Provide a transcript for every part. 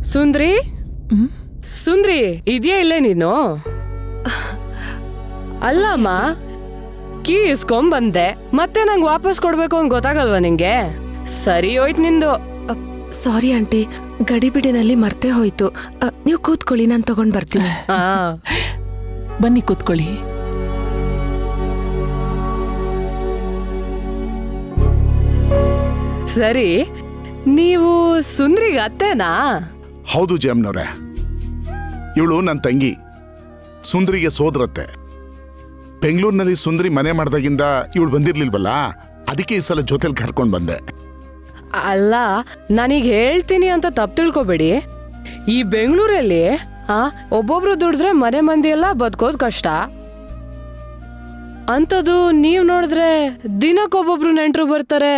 ಸುಂದ್ರಿ ಸುಂದ್ರಿ ಇದೆಯಾ ಇಲ್ಲೇ ನೀನು ಅಲ್ಲಮ್ಮ ಕೀ ಇಸ್ಕೊಂಡ್ ಬಂದೆ ಮತ್ತೆ ನಂಗೆ ವಾಪಸ್ ಕೊಡ್ಬೇಕು ಅಂತ ಗೊತ್ತಾಗಲ್ವಾ ನಿಂಗೆ ಸರಿ ಹೋಯ್ತು ನಿಂದು ಸಾರಿ ಆಂಟಿ ಗಡಿಬಿಡಿನಲ್ಲಿ ಮರ್ತೆ ಹೋಯ್ತು ಅ, ನೀವು ಕೂತ್ಕೊಳ್ಳಿ ನಾನು ತಗೊಂಡ್ ಬರ್ತೀನಿ ಹಾ ಬನ್ನಿ ಕೂತ್ಕೊಳ್ಳಿ ಸರಿ ನೀವು ಸುಂದ್ರಿಗೆ ಅತ್ತೇನಾ ಹೌದು ಜಯಮ್ನವ್ರೆ ಇವಳು ನನ್ನ ತಂಗಿ ಸುಂದರಿಗೆ ಸೋದರತ್ತೆ ಬೆಂಗಳೂರಿನಲ್ಲಿ ಸುಂದರಿ ಮನೆ ಮಾಡ್ದಾಗಿಂದ ಇವಳು ಬಂದಿರ್ಲಿಲ್ವಲ್ಲ ಅದಕ್ಕೆ ಈ ಸಲ ಜೊತೆಲಿ ಕರ್ಕೊಂಡು ಬಂದೆ ಅಲ್ಲ ನಾನೀಗ ಹೇಳ್ತೀನಿ ಅಂತ ತಪ್ಪು ತಿಳ್ಕೊಬೇಡಿ ಈ ಬೆಂಗಳೂರಲ್ಲಿ ಆ ಒಬ್ಬೊಬ್ರು ದುಡಿದ್ರೆ ಮನೆ ಮಂದಿ ಎಲ್ಲ ಬದುಕೋದು ಕಷ್ಟ ಅಂಥದ್ದು ನೀವ್ ನೋಡಿದ್ರೆ ದಿನಕ್ಕೊಬ್ಬೊಬ್ರು ನೆಂಟ್ರು ಬರ್ತಾರೆ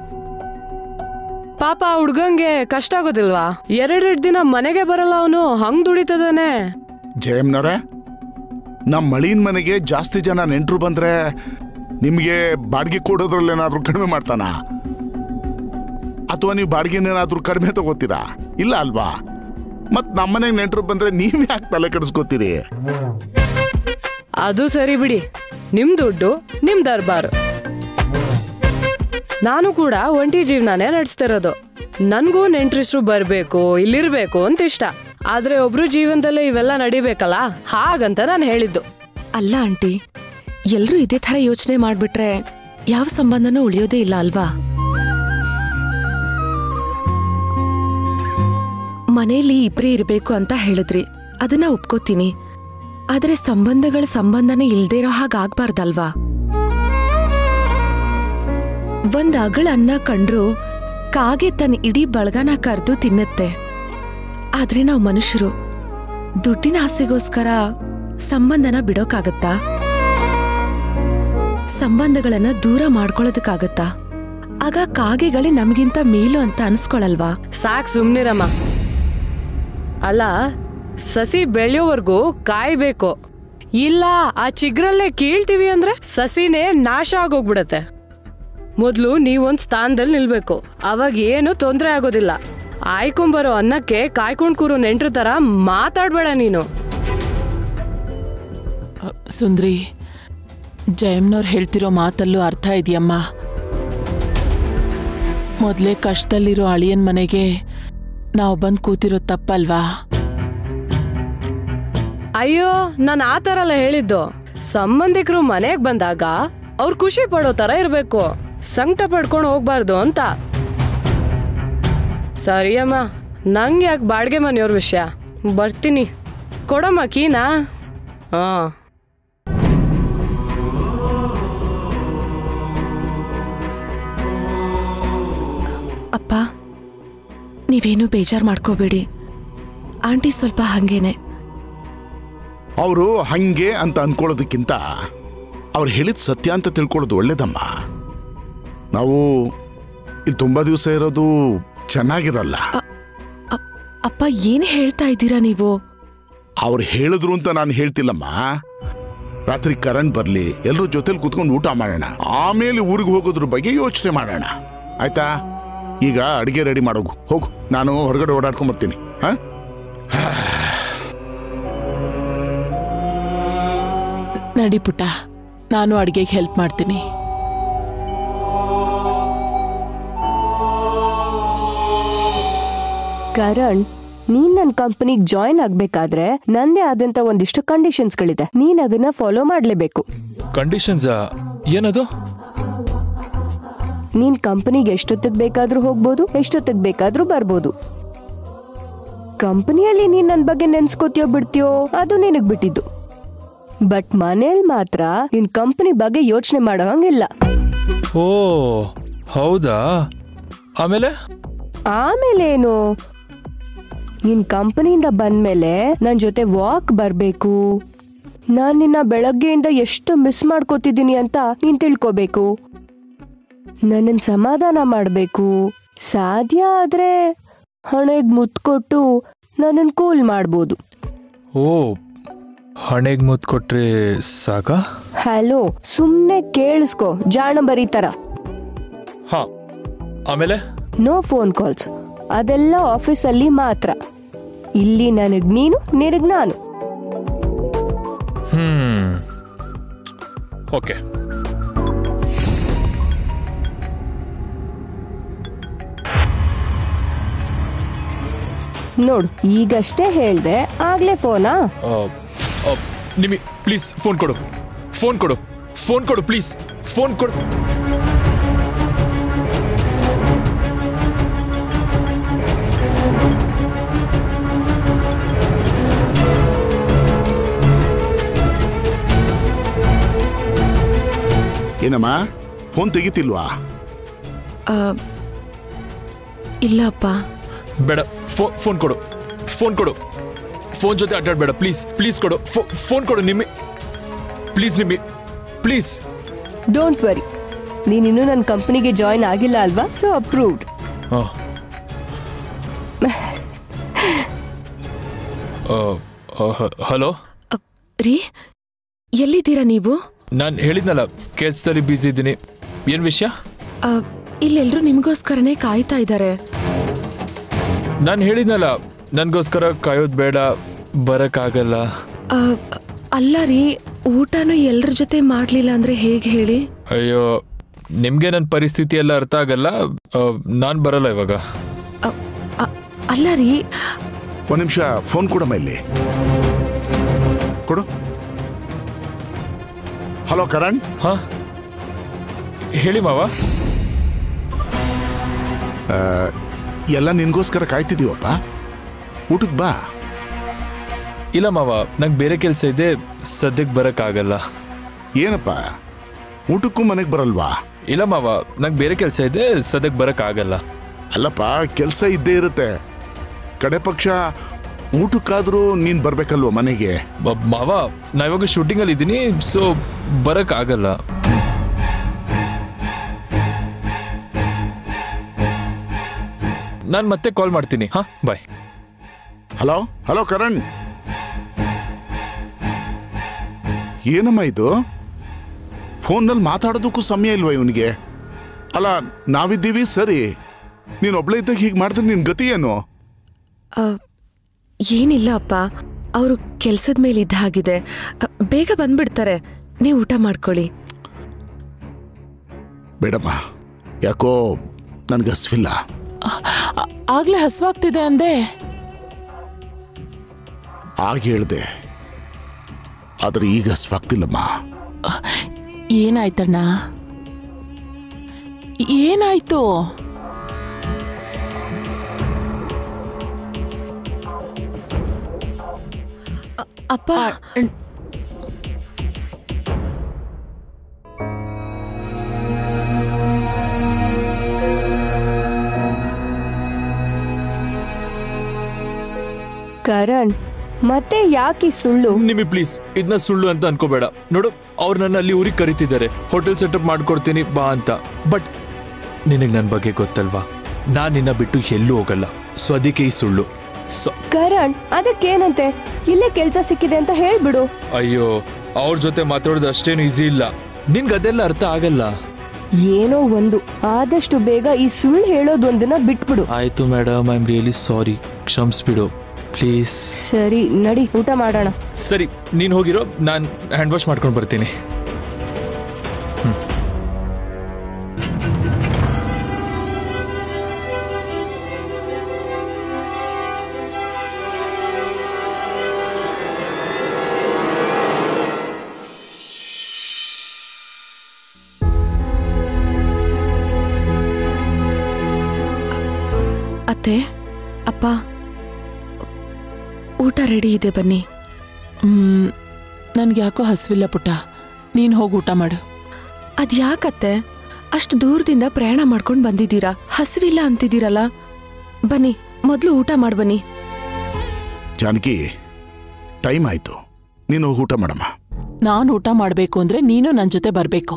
ಪಾಪ ಆ ಹುಡ್ಗಂಗೆ ಕಷ್ಟ ಆಗೋದಿಲ್ವಾ ಎರಡೆರಡು ದಿನ ಮನೆಗೆ ಬರಲ್ಲ ಅವನು ಹಂಗ್ ದುಡಿತದಾನೆ ಜಯಮ್ನವ್ರೆ ನಮ್ಮ ಮಳಿನ ಮನೆಗೆ ಜಾಸ್ತಿ ಜನ ನೆಂಟರು ಬಂದ್ರೆ ನಿಮಗೆ ಬಾಡಿಗೆ ಕೊಡೋದ್ರಲ್ಲೇನಾದ್ರೂ ಕಡಿಮೆ ಮಾಡ್ತಾನ ಅಥವಾ ನೀವು ಬಾಡಿಗೆನೇನಾದ್ರೂ ಕಡಿಮೆ ತಗೋತೀರಾ ಇಲ್ಲ ಅಲ್ವಾ ಮತ್ ನಮ್ಮನೆಗೆ ನೆಂಟರು ಬಂದ್ರೆ ನೀವ್ ಯಾಕೆ ತಲೆ ಕೆಡಿಸ್ಕೋತೀರಿ ಅದು ಸರಿ ಬಿಡಿ ನಿಮ್ ದುಡ್ಡು ನಿಮ್ ದರ್ಬಾರು ನಾನು ಕೂಡ ಒಂಟಿ ಜೀವನಾನೇ ನಡೆಸ್ತಿರೋದು ನನ್ಗೂ ನೆಂಟ್ರಿಸ್ರು ಬರ್ಬೇಕು ಇಲ್ಲಿರ್ಬೇಕು ಅಂತ ಇಷ್ಟ ಆದ್ರೆ ಒಬ್ರು ಜೀವನದಲ್ಲೇ ಇವೆಲ್ಲ ನಡಿಬೇಕಲ್ಲ ಹಾಗಂತ ನಾನು ಹೇಳಿದ್ದು ಅಲ್ಲ ಆಂಟಿ ಎಲ್ರೂ ಇದೇ ತರ ಯೋಚನೆ ಮಾಡ್ಬಿಟ್ರೆ ಯಾವ ಸಂಬಂಧನೂ ಉಳಿಯೋದೇ ಇಲ್ಲ ಅಲ್ವಾ ಮನೇಲಿ ಇಬ್ರೇ ಇರ್ಬೇಕು ಅಂತ ಹೇಳಿದ್ರಿ ಅದನ್ನ ಒಪ್ಕೋತೀನಿ ಆದ್ರೆ ಸಂಬಂಧಗಳ ಸಂಬಂಧನೇ ಇಲ್ದೇ ಇರೋ ಹಾಗಾಗ್ಬಾರ್ದಲ್ವಾ ಒಂದ್ ಅಗಳ ಅನ್ನ ಕಂಡ್ರು ಕಾಗೆ ತನ್ನ ಇಡೀ ಬಳಗನ ಕರೆದು ತಿನ್ನುತ್ತೆ ಆದ್ರೆ ನಾವು ಮನುಷ್ಯರು ದುಡ್ಡಿನ ಆಸೆಗೋಸ್ಕರ ಸಂಬಂಧನ ಬಿಡೋಕಾಗತ್ತಾ ಸಂಬಂಧಗಳನ್ನ ದೂರ ಮಾಡ್ಕೊಳ್ಳೋದಕ್ಕಾಗತ್ತಾ ಆಗ ಕಾಗೆಗಳೇ ನಮಗಿಂತ ಮೇಲು ಅಂತ ಅನ್ಸ್ಕೊಳಲ್ವಾ ಸಾಕ್ ಸುಮ್ನಿರಮ್ಮ ಅಲ್ಲ ಸಸಿ ಬೆಳೆಯೋವರೆಗೂ ಕಾಯ್ಬೇಕು ಇಲ್ಲ ಆ ಚಿಗ್ರಲ್ಲೇ ಕೀಳ್ತೀವಿ ಅಂದ್ರೆ ಸಸಿನೇ ನಾಶ ಆಗೋಗ್ಬಿಡತ್ತೆ ಮೊದ್ಲು ನೀವೊಂದ್ ಸ್ಥಾನದಲ್ಲಿ ನಿಲ್ಬೇಕು ಅವಾಗ ಏನು ತೊಂದ್ರೆ ಆಗೋದಿಲ್ಲ ಆಯ್ಕೊಂಬರೋ ಅನ್ನಕ್ಕೆ ಕಾಯ್ಕೊಂಡ್ ಕೂರೋ ನೆಂಟ್ರ ತರ ಮಾತಾಡ್ಬೇಡ ನೀನು ಅ, ಸುಂದ್ರಿ ಜಯಮ್ನವ್ರು ಹೇಳ್ತಿರೋ ಮಾತಲ್ಲೂ ಅರ್ಥ ಇದೆಯಮ್ಮ ಮೊದಲೇ ಕಷ್ಟದಲ್ಲಿರೋ ಅಳಿಯನ್ ಮನೆಗೆ ನಾವು ಬಂದು ಕೂತಿರೋ ತಪ್ಪಲ್ವಾ ಅಯ್ಯೋ ನಾನು ಆ ಥರ ಎಲ್ಲ ಹೇಳಿದ್ದು ಸಂಬಂಧಿಕರು ಮನೆಗ್ ಬಂದಾಗ ಅವ್ರು ಖುಷಿ ಪಡೋ ತರ ಇರ್ಬೇಕು ಸಂಕಟ ಪಡ್ಕೊಂಡು ಹೋಗ್ಬಾರ್ದು ಅಂತ ಸರಿ ಅಮ್ಮ ನಂಗೆ ಯಾಕೆ ಬಾಡಿಗೆ ಮನೆಯವ್ರ ವಿಷಯ ಬರ್ತೀನಿ ಕೊಡಮ್ಮ ಕೀನಾ ಹಾ ಅಪ್ಪ ನೀವೇನು ಬೇಜಾರ್ ಮಾಡ್ಕೋಬೇಡಿ ಆಂಟಿ ಸ್ವಲ್ಪ ಹಂಗೇನೆ ಅವರು ಹಂಗೆ ಅಂತ ಅನ್ಕೊಳ್ಳೋದಕ್ಕಿಂತ ಅವ್ರು ಹೇಳಿದ ಸತ್ಯ ಅಂತ ತಿಳ್ಕೊಳ್ಳೋದು ಒಳ್ಳೇದಮ್ಮ ನಾವು ಇಲ್ಲಿ ತುಂಬಾ ದಿವಸ ಇರೋದು ಚೆನ್ನಾಗಿರಲ್ಲ ಅಪ್- ಅಪ್ಪ ಏನ್ ಹೇಳ್ತಾ ಇದ್ದೀರಾ ನೀವು ಅವ್ರು ಹೇಳಿದ್ರು ಅಂತ ನಾನು ಹೇಳ್ತಿಲ್ಲಮ್ಮ ರಾತ್ರಿ ಕರೆಂಟ್ ಬರಲಿ ಎಲ್ಲರೂ ಜೊತೆಲಿ ಕುತ್ಕೊಂಡು ಊಟ ಮಾಡೋಣ ಆಮೇಲೆ ಊರಿಗೆ ಹೋಗೋದ್ರ ಬಗ್ಗೆ ಯೋಚನೆ ಮಾಡೋಣ ಆಯ್ತಾ ಈಗ ಅಡಿಗೆ ರೆಡಿ ಮಾಡೋಗು ಹೋಗು ನಾನು ಹೊರಗಡೆ ಓಡಾಡ್ಕೊಂಡ್ ಬರ್ತೀನಿ ಹಾ ನಡಿ ಪುಟ್ಟ ನಾನು ಅಡುಗೆಗೆ ಹೆಲ್ಪ್ ಮಾಡ್ತೀನಿ ಕರಣ್ ನೀನ್ ನನ್ನ ಕಂಪನಿಗೆ ಜಾಯಿನ್ ಆಗ್ಬೇಕಾದ್ರೆ ನಂದೇ ಆದಂತ ಒಂದಿಷ್ಟು ಕಂಡೀಷನ್ಸ್ಗಳಿದೆ ನೀನ್ ಅದನ್ನ ಫಾಲೋ ಮಾಡ್ಲೇಬೇಕು ಕಂಡೀಷನ್ಸ್ ಏನದು ನೀನ್ ಕಂಪನಿಗೆ ಎಷ್ಟೊತ್ತಿಗೆ ಬೇಕಾದ್ರೂ ಹೋಗ್ಬೋದು ಎಷ್ಟೊತ್ತಿಗೆ ಬೇಕಾದ್ರೂ ಬರ್ಬೋದು ಕಂಪನಿಯಲ್ಲಿ ನೀನ್ ನನ್ ಬಗ್ಗೆ ನೆನ್ಸ್ಕೋತೀಯೋ ಬಿಡ್ತೀಯೋ ಅದು ನಿನಗ್ ಬಿಟ್ಟಿದ್ದು ಬಟ್ ಮನೇಲಿ ಮಾತ್ರ ನಿನ್ ಕಂಪನಿ ಬಗ್ಗೆ ಯೋಚನೆ ಮಾಡೋ ಹಂಗಿಲ್ಲ ಓ ಹೌದಾ ಆಮೇಲೆ ಆಮೇಲೆ ಏನು ನಿನ್ ಕಂಪನಿಯಿಂದ ಬಂದ್ಮೇಲೆ ನನ್ ಜೊತೆ ವಾಕ್ ಬರ್ಬೇಕು ನಾನ್ ನಿನ್ನ ಬೆಳಗ್ಗೆಯಿಂದ ಎಷ್ಟು ಮಿಸ್ ಮಾಡ್ಕೋತಿದ್ದೀನಿ ಅಂತ ನೀನ್ ತಿಳ್ಕೋಬೇಕು ನನ್ನನ್ ಸಮಾಧಾನ ಮಾಡ್ಬೇಕು ಸಾಧ್ಯ ಆದ್ರೆ ಹಣೆಗ್ ಮುತ್ಕೊಟ್ಟು ನನ್ನನ್ ಕೂಲ್ ಮಾಡ್ಬೋದು ಓ ಹಣೆಗೆ ಮುತ್ತು ಕೊಟ್ರೆ ಸಾಕಾ ಹಲೋ ಸುಮ್ನೆ ಕೇಳಿಸ್ಕೊ ಜಾಣ ಬರೀತರ ಹಾ ಆಮೇಲೆ ನೋ ಫೋನ್ ಕಾಲ್ಸ್ ಅದೆಲ್ಲ ಆಫೀಸಲ್ಲಿ ಮಾತ್ರ ಇಲ್ಲಿ ನನಗ್ ನೀನು ನಿನಗ್ ನಾನು ಹ್ಮ್ ಓಕೆ ನೋಡು ಈಗಷ್ಟೇ ಹೇಳ್ದೆ ಆಗ್ಲೇ ಫೋನಾ ನಿಮಿ ಪ್ಲೀಸ್ ಫೋನ್ ಕೊಡು ಫೋನ್ ಕೊಡು ಫೋನ್ ಕೊಡು ಪ್ಲೀಸ್ ಫೋನ್ ಕೊಡು ಏನಮ್ಮ ಫೋನ್ ತೆಗಿತಿಲ್ವಾ ಆ, ಇಲ್ಲ ಅಪ್ಪ ಬೇಡ ಫೋ- ಫೋನ್ ಕೊಡು ಫೋನ್ ಕೊಡು ಫೋನ್ ಜೊತೆ ಅಡ್ಡಾಡ್ಬೇಡ ಪ್ಲೀಸ್ ಪ್ಲೀಸ್ ಕೊಡು ಫೋ- ಫೋನ್ ಕೊಡು Nimmi please Nimmi please don't worry ನೀನಿನ್ನೂ ನನ್ನ ಕಂಪನಿಗೆ ಜಾಯಿನ್ ಆಗಿಲ್ಲ ಅಲ್ವಾ ಸೊ ಅಪ್ರೂವ್ಡ್ ಹಲೋ ಅಪ್, ರೀ ಎಲ್ಲಿದ್ದೀರಾ ನೀವು ನಾನು ಹೇಳಿದ್ನಲ್ಲ ಕೆಲ್ಸದಲ್ಲಿ ಬ್ಯುಸಿ ಇದ್ದೀನಿ ಏನು ವಿಷಯ ಆ, ಇಲ್ಲೆಲ್ರೂ ನಿಮಗೋಸ್ಕರನೇ ಕಾಯ್ತಾ ಇದ್ದಾರೆ ನಾನು ಹೇಳಿದ್ನಲ್ಲ ನನಗೋಸ್ಕರ ಕಾಯೋದು ಬೇಡ ಬರೋಕ್ಕಾಗಲ್ಲ ಆ, ಅಲ್ಲ ರೀ ಊಟನೂ ಎಲ್ರ ಜೊತೆ ಮಾಡ್ಲಿಲ್ಲ ಅಂದ್ರೆ ಹೇಗೆ ಹೇಳಿ ಅಯ್ಯೋ ನಿಮಗೆ ನನ್ನ ಪರಿಸ್ಥಿತಿ ಎಲ್ಲ ಅರ್ಥ ಆಗಲ್ಲ ನಾನು ಬರಲ್ಲ ಇವಾಗ ಆ, ಆ, ಅಲ್ಲ ರೀ ಒಂದು ನಿಮಿಷ ಫೋನ್ ಕೊಡಮ್ಮ ಇಲ್ಲಿ ಕೊಡು ಹಲೋ ಕರಣ್ ಹಾ ಹೇಳಿ ಮಾವ ಎಲ್ಲ ನಿನ್ಗೋಸ್ಕರ ಕಾಯ್ತಿದೀವಪ್ಪ ಊಟಕ್ಕೆ ಬಾ ಇಲ್ಲ ಮಾವ ನಂಗೆ ಬೇರೆ ಕೆಲಸ ಇದೆ ಸದ್ಯಕ್ಕೆ ಬರೋಕ್ಕಾಗಲ್ಲ ಏನಪ್ಪ ಊಟಕ್ಕೂ ಮನೆಗೆ ಬರಲ್ವಾ ಇಲ್ಲ ಮಾವ ನಂಗೆ ಬೇರೆ ಕೆಲಸ ಇದೆ ಸದ್ಯಕ್ಕೆ ಬರೋಕ್ಕಾಗಲ್ಲ ಅಲ್ಲಪ್ಪ ಕೆಲಸ ಇದ್ದೇ ಇರುತ್ತೆ ಕಡೆ ಪಕ್ಷ ಊಟಕ್ಕಾದ್ರೂ ನೀನ್ ಬರ್ಬೇಕಲ್ವ ಮನೆಗೆ ಬ- ಮಾವ ನಾ ಇವಾಗ ಶೂಟಿಂಗಲ್ಲಿ ಇದ್ದೀನಿ ಸೊ ಬರೋಕ್ಕಾಗಲ್ಲ ನಾನು ಮತ್ತೆ ಕಾಲ್ ಮಾಡ್ತೀನಿ ಹಾಂ ಬಾಯ್ ಹಲೋ ಹಲೋ ಕರಣ್ ಏನಮ್ಮ ಇದು ಫೋನಲ್ಲಿ ಮಾತಾಡೋದಕ್ಕೂ ಸಮಯ ಇಲ್ವಾ ಇವನಿಗೆ ಅಲ್ಲ ನಾವಿದ್ದೀವಿ ಸರಿ ನೀನು ಒಬ್ಳೆ ಇದ್ದಾಗ ಹೀಗೆ ಮಾಡಿದ್ರೆ ನಿನ್ ಗತಿ ಏನು ಆ, ಏನಿಲ್ಲ ಅಪ್ಪ ಅವರು ಕೆಲ್ಸದ ಮೇಲೆ ಇದ್ದ ಹಾಗಿದೆ ಆ, ಬೇಗ ಬಂದ್ಬಿಡ್ತಾರೆ ನೀವು ಊಟ ಮಾಡ್ಕೊಳ್ಳಿ ಬೇಡಮ್ಮ ಯಾಕೋ ನನ್ಗೆ ಹಸ್ವಿಲ್ಲ ಆ- ಆಗ್ಲೇ ಹಸುವಾಗ್ತಿದೆ ಅಂದೆ ಆಗ ಹೇಳ್ದೆ ಆದ್ರೆ ಈಗ ಹಸ್ವಾಗ್ತಿಲ್ಲಮ್ಮ ಏನಾಯ್ತಣ್ಣ ಏನಾಯ್ತು ಅಪ್ಪ ಕರಣ್ ಮತ್ತೆ ಯಾಕೆ ಈ ಸುಳ್ಳು ನಿಮಗೆ ಪ್ಲೀಸ್ ಇದನ್ನ ಸುಳ್ಳು ಅಂತ ಅನ್ಕೋಬೇಡ ನೋಡು ಅವ್ರು ನನ್ನ ಅಲ್ಲಿ ಊರಿಗೆ ಕರಿತಿದ್ದಾರೆ ಹೋಟೆಲ್ ಸೆಟಪ್ ಮಾಡ್ಕೊಡ್ತೀನಿ ಬಾ ಅಂತ ಬಟ್ ನಿನಗೆ ನನ್ನ ಬಗ್ಗೆ ಗೊತ್ತಲ್ವಾ ನಾನು ನಿನ್ನ ಬಿಟ್ಟು ಎಲ್ಲೂ ಹೋಗಲ್ಲ ಸೊ ಅದಕ್ಕೆ ಈ ಸುಳ್ಳು ಸೊ ಕರಣ್ ಅದಕ್ಕೇನಂತೆ ಇಲ್ಲೇ ಕೆಲ್ಸ ಸಿಕ್ಕಿದೆ ಅಂತ ಹೇಳ್ಬಿಡು ಅಯ್ಯೋ ಅವ್ರ ಜೊತೆ ಮಾತಾಡೋದು ಅಷ್ಟೇನು ಈಸಿ ಇಲ್ಲ ನಿನ್ಗೆ ಅದೆಲ್ಲ ಅರ್ಥ ಆಗಲ್ಲ ಏನೋ ಒಂದು ಆದಷ್ಟು ಬೇಗ ಈ ಸುಳ್ಳು ಹೇಳೋದೊಂದನ್ನ ಬಿಟ್ಬಿಡು ಆಯ್ತು madam I am really sorry ಕ್ಷಮಿಸ್ಬಿಡು ಪ್ಲೀಸ್ ಸರಿ ನಡಿ ಊಟ ಮಾಡೋಣ ಸರಿ ನೀನು ಹೋಗಿರೋ ನಾನು ಹ್ಯಾಂಡ್ ವಾಶ್ ಮಾಡ್ಕೊಂಡು ಬರ್ತೀನಿ ಅತ್ತೆ ಅಪ್ಪ ಊಟ ರೆಡಿ ಇದೆ ಬನ್ನಿ ಹ್ಮ್ ನನ್ಗೆ ಯಾಕೋ ಹಸುವಿಲ್ಲ ಪುಟ್ಟ ನೀನು ಹೋಗಿ ಊಟ ಮಾಡು ಅದ್ಯಾಕತ್ತೆ ಅಷ್ಟು ದೂರದಿಂದ ಪ್ರಯಾಣ ಮಾಡ್ಕೊಂಡು ಬಂದಿದ್ದೀರಾ ಹಸಿವಿಲ್ಲ ಅಂತಿದ್ದೀರಲ್ಲ ಬನ್ನಿ ಮೊದಲು ಊಟ ಮಾಡಿ ಬನ್ನಿ ಜಾನಕಿ ಟೈಮ್ ಆಯ್ತು ನೀನು ಹೋಗಿ ಊಟ ಮಾಡಮ್ಮ ನಾನು ಊಟ ಮಾಡಬೇಕು ಅಂದ್ರೆ ನೀನು ನನ್ನ ಜೊತೆ ಬರಬೇಕು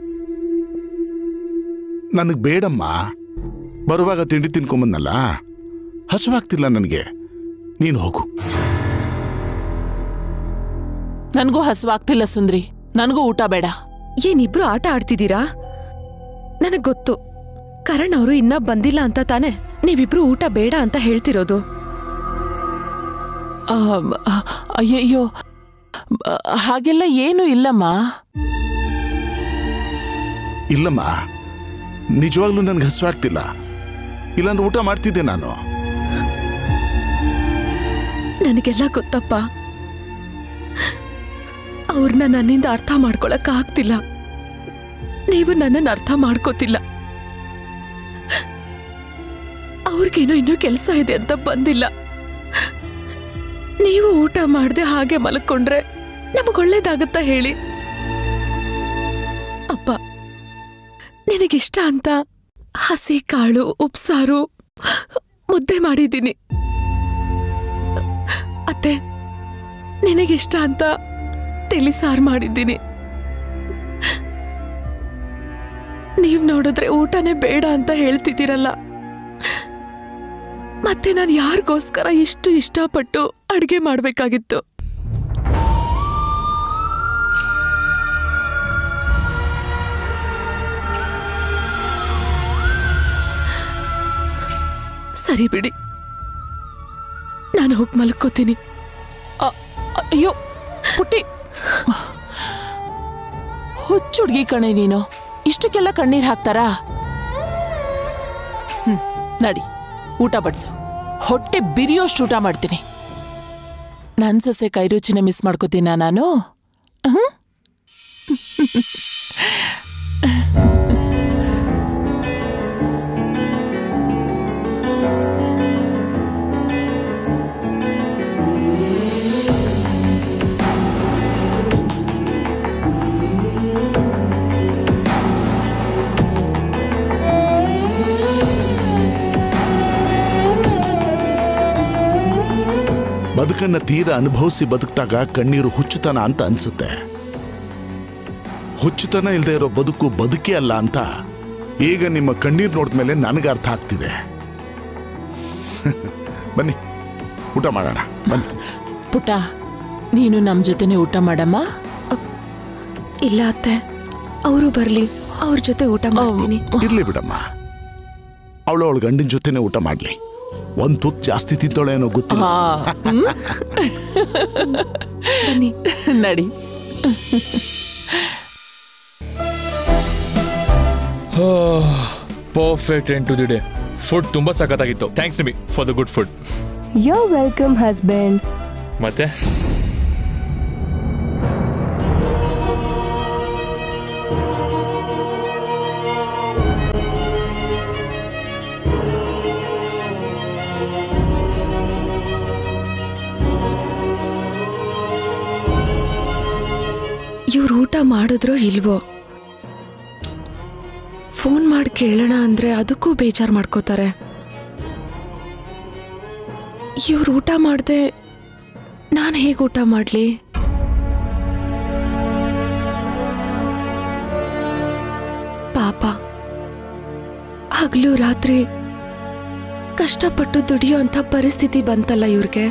ನನಗೆ ಬೇಡಮ್ಮ ಬರುವಾಗ ತಿಂಡಿ ತಿನ್ಕೊಂಬಂದಲ್ಲ ಹಸುವಾಗ್ತಿಲ್ಲ ನನಗೆ ನೀನು ಹೋಗು ನನಗೂ ಹಸುವಾಗ್ತಿಲ್ಲ ಸುಂದ್ರಿ ನನಗೂ ಊಟ ಬೇಡ ಏನಿಬ್ರು ಆಟ ಆಡ್ತಿದ್ದೀರಾ ನನಗ್ ಗೊತ್ತು ಕರಣ್ ಅವರು ಇನ್ನ ಬಂದಿಲ್ಲ ಅಂತ ತಾನೆ ನೀವಿಬ್ರು ಊಟ ಬೇಡ ಅಂತ ಹೇಳ್ತಿರೋದು ಆಮ್, ಆ, ಅಯ್ಯಯ್ಯೋ ಆ, ಹಾಗೆಲ್ಲ ಏನೂ ಇಲ್ಲಮ್ಮ ಇಲ್ಲಮ್ಮ ನಿಜವಾಗ್ಲೂ ನನ್ಗೆ ಹಸುವಾಗ್ತಿಲ್ಲ ಇಲ್ಲಾಂದ್ರೆ ಊಟ ಮಾಡ್ತಿದ್ದೆ ನಾನು ನನಗೆಲ್ಲ ಗೊತ್ತಪ್ಪ ಅವ್ರನ್ನ ನನ್ನಿಂದ ಅರ್ಥ ಮಾಡ್ಕೊಳಕ್ ಆಗ್ತಿಲ್ಲ ನೀವು ನನ್ನನ್ನು ಅರ್ಥ ಮಾಡ್ಕೋತಿಲ್ಲ ಅವ್ರಿಗೇನೋ ಇನ್ನೂ ಕೆಲಸ ಇದೆ ಅಂತ ಬಂದಿಲ್ಲ ನೀವು ಊಟ ಮಾಡದೆ ಹಾಗೆ ಮಲ್ಕೊಂಡ್ರೆ ನಮಗ್ ಒಳ್ಳೇದಾಗತ್ತಾ ಹೇಳಿ ಅಪ್ಪ ನಿನಗಿಷ್ಟ ಅಂತ ಹಸಿ ಕಾಳು ಉಪ್ಸಾರು ಮುದ್ದೆ ಮಾಡಿದ್ದೀನಿ ಅತ್ತೆ ನಿನಗಿಷ್ಟ ಅಂತ ತಿಳಿ ಸಾರು ಮಾಡಿದ್ದೀನಿ ನೀವ್ ನೋಡಿದ್ರೆ ಊಟನೇ ಬೇಡ ಅಂತ ಹೇಳ್ತಿದ್ದೀರಲ್ಲ ಮತ್ತೆ ನಾನು ಯಾರಿಗೋಸ್ಕರ ಇಷ್ಟು ಇಷ್ಟಪಟ್ಟು ಅಡ್ಗೆ ಮಾಡ್ಬೇಕಾಗಿತ್ತು ಸರಿ ಬಿಡಿ ನಾನು ಹೋಗಿ ಮಲ್ಕೋತೀನಿ ಅ- ಅಯ್ಯೋ ಪುಟ್ಟಿ ಹುಚ್ಚುಡ್ಗಿ ಕಣೆ ನೀನು ಇಷ್ಟಕ್ಕೆಲ್ಲ ಕಣ್ಣೀರ್ ಹಾಕ್ತಾರಾ ಹ್ಮ್ ನಡಿ ಊಟ ಬಡ್ಸು ಹೊಟ್ಟೆ ಬಿರಿಯೋಷ್ಟು ಊಟ ಮಾಡ್ತೀನಿ ನನ್ ಸೊಸೆ ಕೈರುಚಿನ ಮಿಸ್ ಮಾಡ್ಕೋತೀನ ನಾನು ಹ್ಮ್? ಬದುಕನ್ನ ತೀರ ಅನುಭವಿಸಿ ಬದುಕ್ತಾಗ ಕಣ್ಣೀರು ಹುಚ್ಚುತನ ಅಂತ ಅನ್ಸುತ್ತೆ ಹುಚ್ಚುತನ ಇಲ್ಲದೆ ಇರೋ ಬದುಕು ಬದುಕೇ ಅಲ್ಲ ಅಂತ ಈಗ ನಿಮ್ಮ ಕಣ್ಣೀರು ನೋಡಿದ್ಮೇಲೆ ನನಗೆ ಅರ್ಥ ಆಗ್ತಿದೆ ಬನ್ನಿ ಊಟ ಮಾಡೋಣ ಬನ್ನಿ ಪುಟ್ಟ ನೀನು ನಮ್ ಜೊತೆನೆ ಊಟ ಮಾಡಮ್ಮ ಇಲ್ಲ ಅತ್ತೆ ಅವರು ಬರ್ಲಿ ಅವ್ರ ಜೊತೆ ಊಟ ಮಾಡ್ತೀನಿ ಇರ್ಲಿ ಬಿಡಮ್ಮ ಅವಳು ಅವಳ ಗಂಡಿನ ಜೊತೆನೆ ಊಟ ಮಾಡ್ಲಿ ಒಂದ್ ತುತ್ತು ಜಾಸ್ತಿ ತಿಂತಾಳೆ ಏನೋ ಗೊತ್ತಿಲ್ಲ ಹಾ ಹ್ಮ್? ಬನ್ನಿ ನಡಿ perfect end to the day food ತುಂಬಾ ಸಖತ್ತಾಗಿತ್ತು thanks Nimi for the good food you're welcome husband ಮತ್ತೆ ಇವ್ರು ಊಟ ಮಾಡಿದ್ರೋ ಇಲ್ವೋ ಫೋನ್ ಮಾಡಿ ಕೇಳೋಣ ಅಂದ್ರೆ ಅದಕ್ಕೂ ಬೇಜಾರು ಮಾಡ್ಕೋತಾರೆ ಇವ್ರು ಊಟ ಮಾಡ್ದೆ ನಾನು ಹೇಗೆ ಊಟ ಮಾಡಲಿ ಪಾಪ ಹಗ್ಲು ರಾತ್ರಿ ಕಷ್ಟಪಟ್ಟು ದುಡಿಯೋ ಅಂತ ಪರಿಸ್ಥಿತಿ ಬಂತಲ್ಲ ಇವ್ರಿಗೆ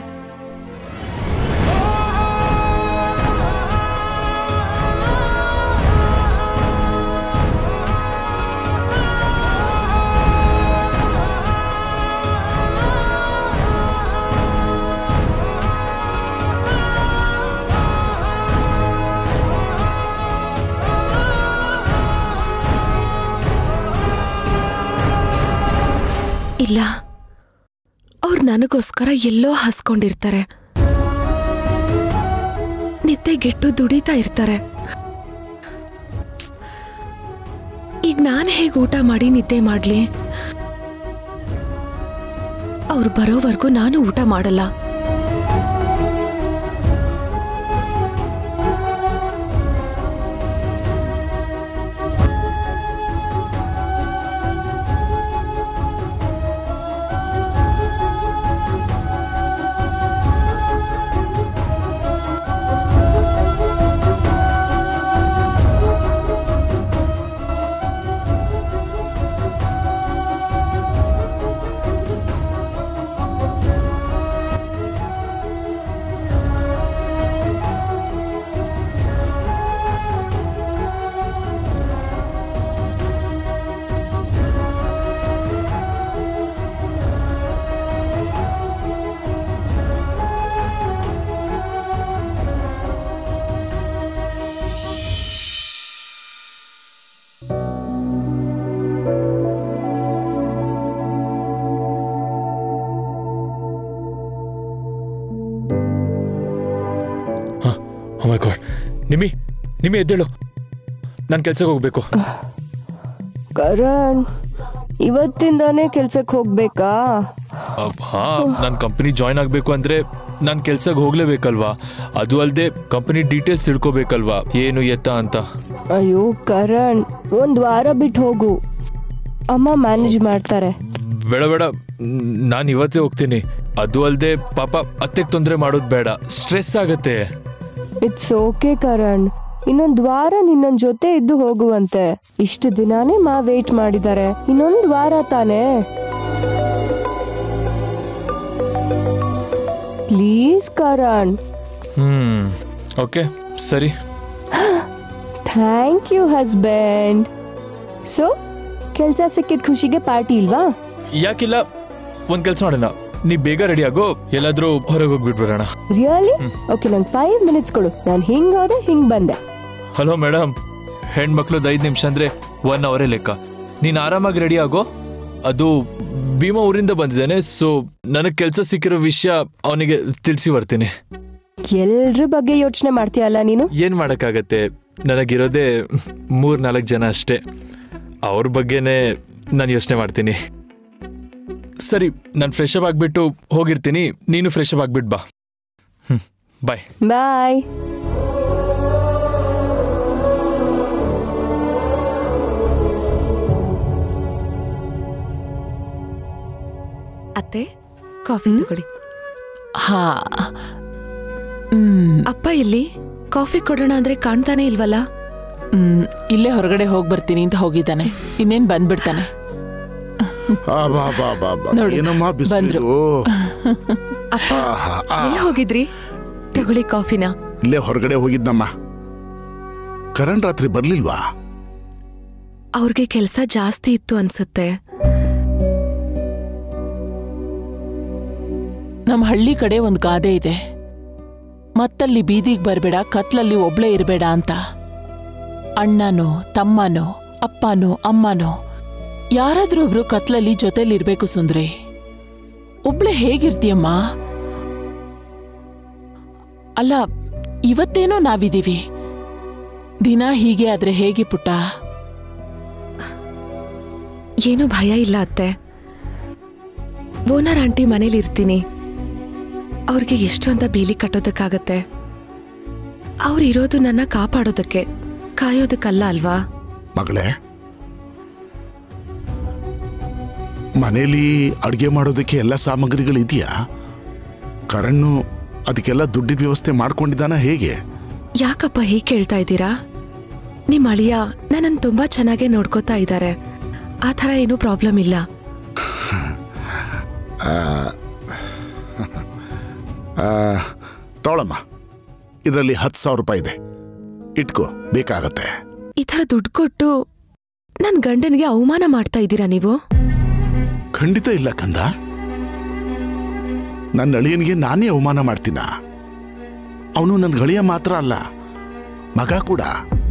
ಇಲ್ಲ ಅವ್ರು ನನಗೋಸ್ಕರ ಎಲ್ಲೋ ಹಸ್ಕೊಂಡಿರ್ತಾರೆ ನಿದ್ದೆಗೆಟ್ಟು ದುಡಿತಾ ಇರ್ತಾರೆ ಈಗ ನಾನು ಹೇಗೆ ಊಟ ಮಾಡಿ ನಿದ್ದೆ ಮಾಡ್ಲಿ ಅವ್ರು ಬರೋವರೆಗೂ ನಾನು ಊಟ ಮಾಡಲ್ಲ ಮೈ ಗಾಡ್ ನಿಮ್ಮಿ ನಿಮ್ಮಿ ಎದ್ದೇಳು ನಾನು ಕೆಲ್ಸಕ್ಕೆ ಹೋಗ್ಬೇಕು ಕರಣ್ ಇವತ್ತಿಂದಾನೇ ಕೆಲ್ಸಕ್ಕೆ ಹೋಗ್ಬೇಕಾ ಅಬ್ಬ್, ಹಾ ನಾನು ಕಂಪನಿ ಜಾಯ್ನ್ ಆಗಬೇಕು ಅಂದ್ರೆ ನಾನು ಕೆಲ್ಸಕ್ಕೆ ಹೋಗ್ಲೇಬೇಕಲ್ವಾ ಅದು ಅಲ್ಲದೆ ಕಂಪನಿ ಡೀಟೇಲ್ಸ್ ತಿಳ್ಕೊಬೇಕಲ್ವಾ ಏನು ಎತ್ತ ಅಂತ ಅಯ್ಯೋ ಕರಣ್ ಒಂದ್ ವಾರ ಬಿಟ್ಟು ಹೋಗು ಅಮ್ಮ ಮ್ಯಾನೇಜ್ ಮಾಡ್ತಾರೆ ಬೇಡ ಬೇಡ ನಾನು ಇವತ್ತೇ ಹೋಗ್ತೀನಿ ಅದು ಅಲ್ಲದೆ ಪಾಪ ಅತ್ತೆಗೆ ತೊಂದರೆ ಮಾಡೋದು ಬೇಡ ಸ್ಟ್ರೆಸ್ ಆಗತ್ತೆ ಇಟ್ಸ್ ಓಕೆ ಕರಣ್ ಇನ್ನೊಂದ್ ವಾರ ನಿನ್ನನ್ ಜೊತೆ ಇದ್ದು ಹೋಗುವಂತೆ ಇಷ್ಟು ದಿನಾನೇ ಮಾ ವೇಟ್ ಮಾಡಿದ್ದಾರೆ ಇನ್ನೊಂದ್ ವಾರ ತಾನೇ ಪ್ಲೀಸ್ ಕರಣ್ ಹ್ಮ್ ಓಕೆ ಸರಿ ಥ್ಯಾಂಕ್ ಯು ಹಸ್ಬೆಂಡ್ ಸೊ ಕೆಲ್ಸ ಸಿಕ್ಕಿದ ಖುಷಿಗೆ ಪಾರ್ಟಿ ಇಲ್ವಾ ಯಾಕಿಲ್ಲ ಒಂದ್ ಕೆಲಸ ಮಾಡೋಣ ನೀ ಬೇಗ ರೆಡಿ ಆಗೋ ಎಲ್ಲಾದ್ರೂ ಹೊರಗೆ ಹೋಗ್ಬಿಟ್ಬಿಡೋಣ ರಿಯಲಿ ಓಕೆ ನಂಗೆ ಫೈವ್ ಮಿನಿಟ್ಸ್ ಕೊಡು ನಾನು ಹಿಂಗ್ ಹೋದೆ ಹಿಂಗ್ ಬಂದೆ ಹಲೋ ಮೇಡಮ್ ಹೆಣ್ಮಕ್ಳದ್ದು ಐದು ನಿಮಿಷ ಅಂದ್ರೆ ಒನ್ ಅವರೇ ಲೆಕ್ಕ ನೀನು ಆರಾಮಾಗಿ ರೆಡಿ ಆಗೋ ಅದು ಭೀಮಾ ಊರಿಂದ ಬಂದಿದ್ದಾನೆ ಸೊ ನನಗೆ ಕೆಲಸ ಸಿಕ್ಕಿರೋ ವಿಷಯ ಅವನಿಗೆ ತಿಳಿಸಿ ಬರ್ತೀನಿ ಎಲ್ರ ಬಗ್ಗೆ ಯೋಚನೆ ಮಾಡ್ತೀಯಲ್ಲ ನೀನು ಏನ್ ಮಾಡಕ್ಕಾಗತ್ತೆ ನನಗಿರೋದೇ ಮೂರ್ ನಾಲ್ಕು ಜನ ಅಷ್ಟೇ ಅವ್ರ ಬಗ್ಗೆನೇ ನಾನು ಯೋಚನೆ ಮಾಡ್ತೀನಿ ಸರಿ ನಾನು ಫ್ರೆಶ್ ಅಪ್ ಆಗ್ಬಿಟ್ಟು ಹೋಗಿರ್ತೀನಿ ನೀನು ಫ್ರೆಶ್ ಅಪ್ ಆಗ್ಬಿಟ್ಟು ಬಾ ಹ್ಮ್ ಬಾಯ್ ಬಾಯ್ ಅತ್ತೆ ಕಾಫಿ ತಗೊಳ್ಳಿ ಹಾ ಹ್ಮ್ ಅಪ್ಪ ಇಲ್ಲಿ ಕಾಫಿ ಕೊಡೋಣ ಅಂದ್ರೆ ಕಾಣ್ತಾನೆ ಇಲ್ವಲ್ಲ ಹ್ಮ್, ಇಲ್ಲೇ ಹೊರಗಡೆ ಹೋಗಿ ಬರ್ತೀನಿ ಅಂತ ಹೋಗಿದ್ದಾನೆ ಇನ್ನೇನ್ ಬಂದ್ಬಿಡ್ತಾನೆ ಆ, ಬಾ ಬಾ ಬಾ ಬಾ ನೋಡು, ಏನಮ್ಮ ಬಿಸಿಲು ಅಪ್ಪ ಎಲ್ಲಿ ಹೋಗಿದ್ರಿ ತಗೊಳ್ಳಿ ಕಾಫಿನ ಇಲ್ಲೇ ಹೊರಗಡೆ ಹೋಗಿದ್ನಮ್ಮ ಕರಣ್ ರಾತ್ರಿ ಬರ್ಲಿಲ್ವಾ ಅವ್ರಿಗೆ ಕೆಲಸ ಜಾಸ್ತಿ ಇತ್ತು ಅನ್ಸುತ್ತೆ ನಮ್ಮ ಹಳ್ಳಿ ಕಡೆ ಒಂದು ಗಾದೆ ಇದೆ ಮತ್ತಲ್ಲಿ ಬೀದಿಗೆ ಬರಬೇಡ ಕತ್ಲಲ್ಲಿ ಒಬ್ಳೇ ಇರಬೇಡ ಅಂತ ಅಣ್ಣನೋ ತಮ್ಮನೋ ಅಪ್ಪನೋ ಅಮ್ಮನೋ ಯಾರಾದ್ರೂ ಒಬ್ರು ಕತ್ಲಲ್ಲಿ ಜೊತೆಲಿರ್ಬೇಕು ಸುಂದ್ರಿ ಒಬ್ಳೆ ಹೇಗಿರ್ತೀಯಮ್ಮ ಅಲ್ಲ ಇವತ್ತೇನೋ ನಾವಿದೀವಿ ದಿನ ಹೀಗೆ ಆದ್ರೆ ಹೇಗೆ ಪುಟ್ಟ ಏನೂ ಭಯ ಇಲ್ಲ ಅತ್ತೆ ಓನರ್ ಆಂಟಿ ಮನೇಲಿ ಇರ್ತೀನಿ ಅವ್ರಿಗೆ ಎಷ್ಟು ಅಂತ ಬೇಲಿ ಕಟ್ಟೋದಕ್ಕಾಗತ್ತೆ ಅವ್ರು ಇರೋದು ನನ್ನ ಕಾಪಾಡೋದಕ್ಕೆ ಕಾಯೋದಕ್ಕಲ್ಲ ಅಲ್ವಾ ಮಗಳೇ ಮನೇಲಿ ಅಡುಗೆ ಮಾಡೋದಕ್ಕೆ ಎಲ್ಲ ಸಾಮಗ್ರಿಗಳಿದೆಯಾ ಕರಣ್ಣು ಅದಕ್ಕೆಲ್ಲ ದುಡ್ಡಿನ ವ್ಯವಸ್ಥೆ ಮಾಡ್ಕೊಂಡಿದ್ದಾನ ಹೇಗೆ ಯಾಕಪ್ಪ ಹೀಗೆ ಕೇಳ್ತಾ ಇದ್ದೀರಾ ನಿಮ್ಮ ಅಳಿಯ ನನ್ನನ್ನು ತುಂಬಾ ಚೆನ್ನಾಗೇ ನೋಡ್ಕೋತಾ ಇದ್ದಾರೆ ಆ ಥರ ಏನೂ ಪ್ರಾಬ್ಲಮ್ ಇಲ್ಲ ಆ, ತಗೊಳಮ್ಮ ಇದರಲ್ಲಿ ಹತ್ತು ಸಾವಿರ ರೂಪಾಯಿ ಇದೆ ಇಟ್ಕೋ ಬೇಕಾಗತ್ತೆ ಈ ಥರ ದುಡ್ಡು ಕೊಟ್ಟು ನನ್ನ ಗಂಡನಿಗೆ ಅವಮಾನ ಮಾಡ್ತಾ ಇದ್ದೀರಾ ನೀವು ಖಂಡಿತ ಇಲ್ಲ ಕಂದ ನನ್ನ ಅಳಿಯನಿಗೆ ನಾನೇ ಅವಮಾನ ಮಾಡ್ತೀನ ಅವನು ನನ್ನ ಗಳಿಯ ಮಾತ್ರ ಅಲ್ಲ ಮಗ ಕೂಡ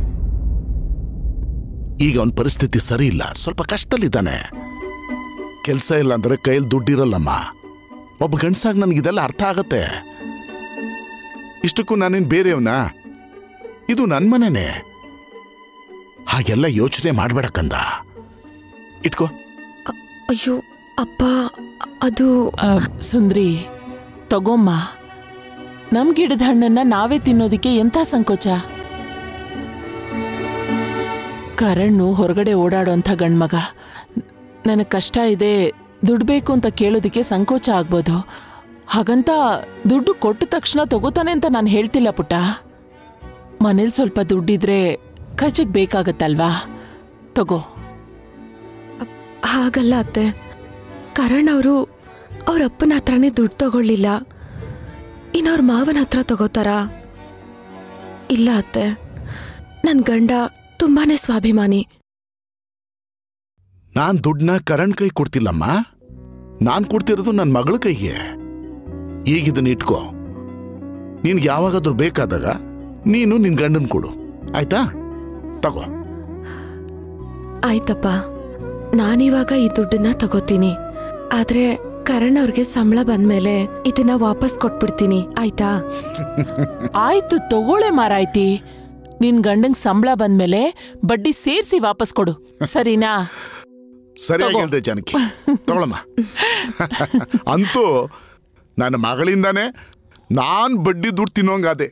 ಈಗ ಅವನ ಪರಿಸ್ಥಿತಿ ಸರಿ ಇಲ್ಲ ಸ್ವಲ್ಪ ಕಷ್ಟದಲ್ಲಿದ್ದಾನೆ ಕೆಲಸ ಇಲ್ಲ ಅಂದ್ರೆ ಕೈಯಲ್ಲಿ ದುಡ್ಡಿರಲ್ಲಮ್ಮ ಒಬ್ಬ ಗಂಡಸಾಗಿ ನನಗಿದೆಲ್ಲ ಅರ್ಥ ಆಗತ್ತೆ ಇಷ್ಟಕ್ಕೂ ನಾನೇನು ಬೇರೆಯವನಾ ಇದು ನನ್ನ ಮನೆನೇ ಹಾಗೆಲ್ಲ ಯೋಚನೆ ಮಾಡಬೇಡ ಕಂದ ಇಟ್ಕೋ ಅಯ್ಯೋ ಅಪ್ಪ ಅದು ಆ, ಸುಂದ್ರಿ ತಗೊಮ್ಮ ನಮ್ ಗಿಡದ ಹಣ್ಣನ್ನ ನಾವೇ ತಿನ್ನೋದಿಕ್ಕೆ ಎಂಥ ಸಂಕೋಚ ಕರಣ್ ಹೊರಗಡೆ ಓಡಾಡೋಂಥ ಗಂಡ್ಮಗ ನನಗೆ ಕಷ್ಟ ಇದೆ ದುಡ್ಡು ಬೇಕು ಅಂತ ಕೇಳೋದಿಕ್ಕೆ ಸಂಕೋಚ ಆಗ್ಬೋದು ಹಾಗಂತ ದುಡ್ಡು ಕೊಟ್ಟ ತಕ್ಷಣ ತಗೋತಾನೆ ಅಂತ ನಾನು ಹೇಳ್ತಿಲ್ಲ ಪುಟ್ಟ ಮನೇಲಿ ಸ್ವಲ್ಪ ದುಡ್ಡಿದ್ರೆ ಖರ್ಚಿಗೆ ಬೇಕಾಗತ್ತಲ್ವಾ ತಗೋ ಹಾಗಲ್ಲ ಅತ್ತೆ ಕರಣ್ ಅವರು ಅವ್ರ ಅಪ್ಪನ ಹತ್ರನೇ ದುಡ್ಡು ತಗೊಳ್ಳಿಲ್ಲ ಇನ್ನವ್ರ ಮಾವನ ಹತ್ರ ತಗೋತಾರಾ ಇಲ್ಲ ಅತ್ತೆ ನನ್ ಗಂಡ ತುಂಬಾನೇ ಸ್ವಾಭಿಮಾನಿ ನಾನ್ ದುಡ್ಡನ್ನ ಕರಣ್ ಕೈ ಕೊಡ್ತಿಲ್ಲಮ್ಮ ನಾನ್ ಕೊಡ್ತಿರೋದು ನನ್ನ ಮಗಳ ಕೈಗೆ ಈಗ ಇದನ್ನ ಇಟ್ಕೋ ನಿನ್ಗೆ ಯಾವಾಗಾದ್ರೂ ಬೇಕಾದಾಗ ನೀನು ನಿನ್ ಗಂಡನ್ ಕೊಡು ಆಯ್ತಾ ತಗೋ ಆಯ್ತಪ್ಪ ನಾನಿವಾಗ ಈ ದುಡ್ಡನ್ನ ತಗೋತೀನಿ ಆದ್ರೆ ಕರಣ್ ಅವ್ರಿಗೆ ಸಂಬಳ ಬಂದ್ಮೇಲೆ ಇದನ್ನ ವಾಪಸ್ ಕೊಟ್ಬಿಡ್ತೀನಿ ಆಯ್ತಾ ಆಯ್ತು ತಗೊಳ್ಳೆ ಮಾರಾಯ್ತಿ ನಿನ್ ಗಂಡಂಗ್ ಸಂಬಳ ಬಂದ್ಮೇಲೆ ಬಡ್ಡಿ ಸೇರ್ಸಿ ವಾಪಸ್ ಕೊಡು ಸರಿನಾ ಸರಿಯಾಗಿ ತಗೋ. ಹೇಳ್ದೆ ಜಾನಕಿ ತಗೊಳಮ್ಮ ಅಂತೂ ನನ್ನ ಮಗಳಿಂದಾನೇ ನಾನ್ ಬಡ್ಡಿ ದುಡ್ಡು ತಿನ್ನೋಂಗಾದೆ